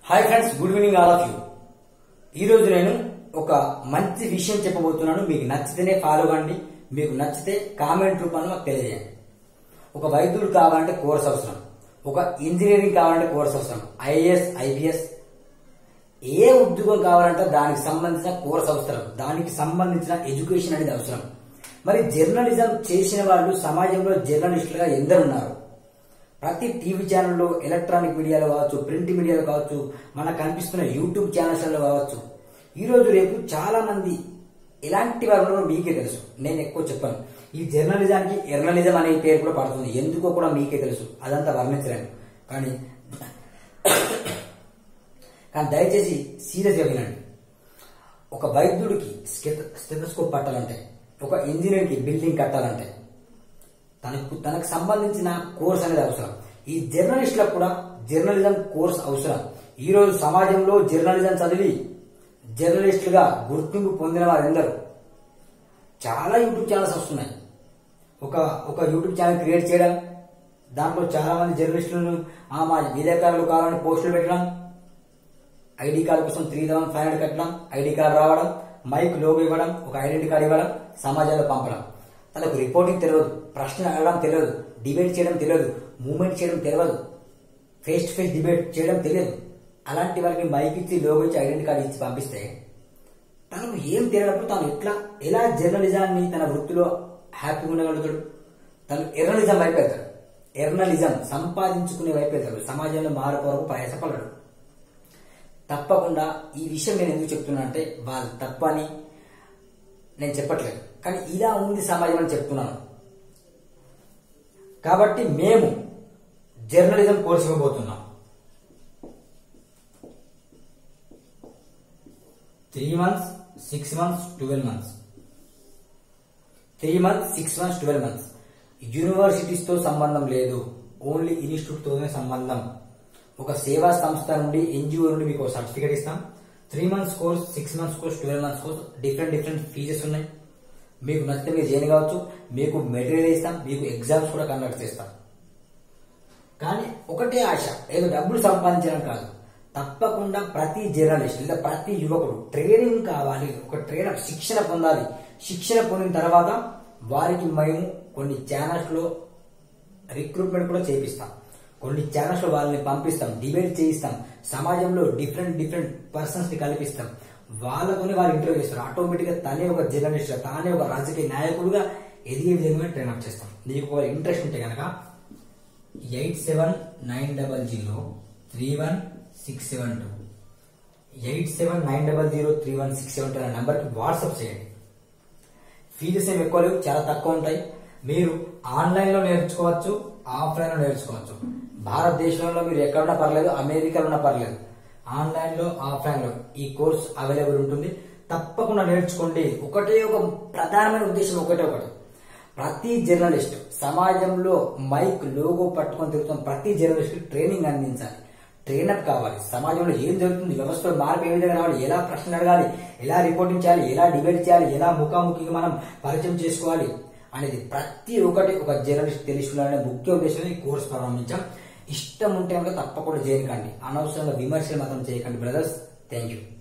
hi friends good evening all of you ఈ రోజు నేను ఒక మంచి విషయం చెప్పబోతున్నాను మీకు నచ్చితేనే ఫాలో కండి మీకు నచ్చితే కామెంట్ రూపంలో మాకు తెలియజేయండి ఒక వైద్యుడు కావాలంటే కోర్స్ అవసరం ఒక ఇంజనీరింగ్ కావాలంటే కోర్స్ అవసరం ఐఏఎస్ ఐపీఎస్ ఏ ఉద్యోగం కావాలంటే దానికి సంబంధించిన కోర్స్ అవసరం దానికి సంబంధించిన ఎడ్యుకేషన్ అనేది అవసరం మరి జర్నలిజం చేసిన వాళ్ళు సమాజంలో జర్నలిస్టులుగా ఎందరున్నారు ప్రతి టీవీ ఛానల్లో ఎలక్ట్రానిక్ మీడియాలో కావచ్చు ప్రింట్ మీడియాలో కావచ్చు మనకు కనిపిస్తున్న యూట్యూబ్ ఛానల్స్లో కావచ్చు ఈ రోజు రేపు చాలా మంది ఎలాంటి వారు ఉన్నారో మీకే తెలుసు నేను ఎక్కువ చెప్పాను ఈ జర్నలిజానికి ఎర్నలిజం అనే పేరు కూడా పడుతుంది ఎందుకో కూడా మీకే తెలుసు అదంతా వర్ణించలేను కానీ కానీ దయచేసి సీరియస్గా వినండి ఒక వైద్యుడికి స్టెథోస్కోప్ పట్టాలంటే ఒక ఇంజనీర్కి బిల్డింగ్ కట్టాలంటే తనకు తనకు సంబంధించిన కోర్స్ అనేది అవసరం ఈ జర్నలిస్టులకు కూడా జర్నలిజం కోర్స్ అవసరం ఈ రోజు సమాజంలో జర్నలిజం చదివి జర్నలిస్టులుగా గుర్తింపు పొందిన వారెందరూ చాలా యూట్యూబ్ ఛానల్స్ వస్తున్నాయి ఒక ఒక యూట్యూబ్ ఛానల్ క్రియేట్ చేయడం దాంట్లో చాలా మంది జర్నలిస్టులను ఆ మా విలేకరులు కావాలని పోస్టులు పెట్టడం ఐడి కార్డు కోసం త్రీ థౌసండ్ ఫైవ్ హండ్రెడ్ కట్టడం ఐడి కార్డు రావడం మైక్ లోగో ఇవ్వడం ఒక ఐడెంటిటీ కార్డు ఇవ్వడం సమాజంలో పంపడం తనకు రిపోర్టింగ్ తెలియదు ప్రశ్న అడగడం తెలియదు డిబేట్ చేయడం తెలియదు మూవ్మెంట్ చేయడం తెలియదు ఫేస్ టు ఫేస్ డిబేట్ చేయడం తెలియదు అలాంటి వారికి మైక్ ఇచ్చి లోగో ఇచ్చి ఐడెంటిటీ కార్డు ఇచ్చి పంపిస్తే తనకు ఏం తెలియనప్పుడు తాను ఎట్లా ఎలా జర్నలిజాన్ని తన వృత్తిలో హ్యాపీగా ఉండగలుగుతాడు తను ఎర్నలిజం వైపు వెళ్తాడు ఎర్నలిజం సంపాదించుకునే వైపు వెళ్తాడు సమాజంలో మార్పు వరకు ప్రయాసపడడు తప్పకుండా ఈ విషయం నేను ఎందుకు చెప్తున్నా అంటే వాళ్ళు తప్పని నేను చెప్పట్లేదు కానీ ఇలా ఉంది సమాజం అని చెప్తున్నాను కాబట్టి మేము జర్నలిజం కోర్సు ఇవ్వబోతున్నాం three months six months twelve months three months six months twelve months universities తో సంబంధం లేదు ఓన్లీ ఇన్స్టిట్యూట్ తోనే సంబంధం ఒక సేవా సంస్థ నుండి ఎన్జిఓ నుండి మీకు సర్టిఫికేట్ ఇస్తాం three months course six months course twelve months course different different fees ఉన్నాయి మీకు నచ్చితే మీరు చేయని కావచ్చు మీకు మెటీరియల్ ఇస్తాం మీకు ఎగ్జామ్స్ కూడా కండక్ట్ చేస్తాం కానీ ఒకటే ఆశ ఏదో డబ్బులు సంపాదించడం కాదు తప్పకుండా ప్రతి జర్నలిస్ట్ లేదా ప్రతి యువకుడు ట్రైనింగ్ కావాలి ఒక ట్రైనర్ శిక్షణ పొందాలి శిక్షణ పొందిన తర్వాత వారికి మేము కొన్ని ఛానల్స్ లో రిక్రూట్మెంట్ కూడా చేపిస్తాం కొన్ని ఛానల్స్ లో వాళ్ళని పంపిస్తాం డిబేట్ చేయిస్తాం సమాజంలో డిఫరెంట్ డిఫరెంట్ పర్సన్స్ ని కల్పిస్తాం వాళ్ళతోనే వాళ్ళు ఇంటర్వ్యూ చేస్తారు ఆటోమేటిక్ గా తనే ఒక జర్నలిస్ట్ తానే ఒక రాజకీయ నాయకుడుగా ఎదిగే విధంగా ట్రైన్ అప్ చేస్తాం నీకు ఒక ఇంట్రెస్ట్ ఉంటే కనుక eight seven nine double zero three one six seven two eight seven nine double zero three one six seven two అనే నంబర్కి వాట్సాప్ చేయండి ఫీజెస్ ఏమి ఎక్కువ లేవు చాలా తక్కువ ఉంటాయి మీరు ఆన్లైన్ లో నేర్చుకోవచ్చు ఆఫ్లైన్ లో నేర్చుకోవచ్చు భారతదేశంలో మీరు ఎక్కడున్నా పర్లేదు అమెరికాలో ఉన్నా పర్లేదు ఆన్లైన్ లో ఆఫ్లైన్ లో ఈ కోర్స్ అవైలబుల్ ఉంటుంది తప్పకుండా నేర్చుకోండి ఒకటే ఒక ప్రధానమైన ఉద్దేశం ఒకటే ఒకటి ప్రతి జర్నలిస్ట్ సమాజంలో మైక్ లోగో పట్టుకొని తిరుగుతున్న ప్రతి జర్నలిస్ట్ ట్రైనింగ్ అందించాలి ట్రైనప్ కావాలి సమాజంలో ఏం జరుగుతుంది వ్యవస్థలో మార్పు ఏ విధంగా రావాలి ఎలా ప్రశ్నలు అడగాలి ఎలా రిపోర్టింగ్ చేయాలి ఎలా డిబేట్ చేయాలి ఎలా ముఖాముఖిగా మనం పరిచయం చేసుకోవాలి అనేది ప్రతి ఒక్కటి ఒక జర్నలిస్ట్ తెలుసుకోవాలనే ముఖ్య ఉద్దేశంలో ఈ కోర్సు ప్రారంభించాం ఇష్టం ఉంటే కనుక తప్పకుండా చేయకండి అనవసరంగా విమర్శలు మాత్రం చేయకండి బ్రదర్స్ థ్యాంక్ యూ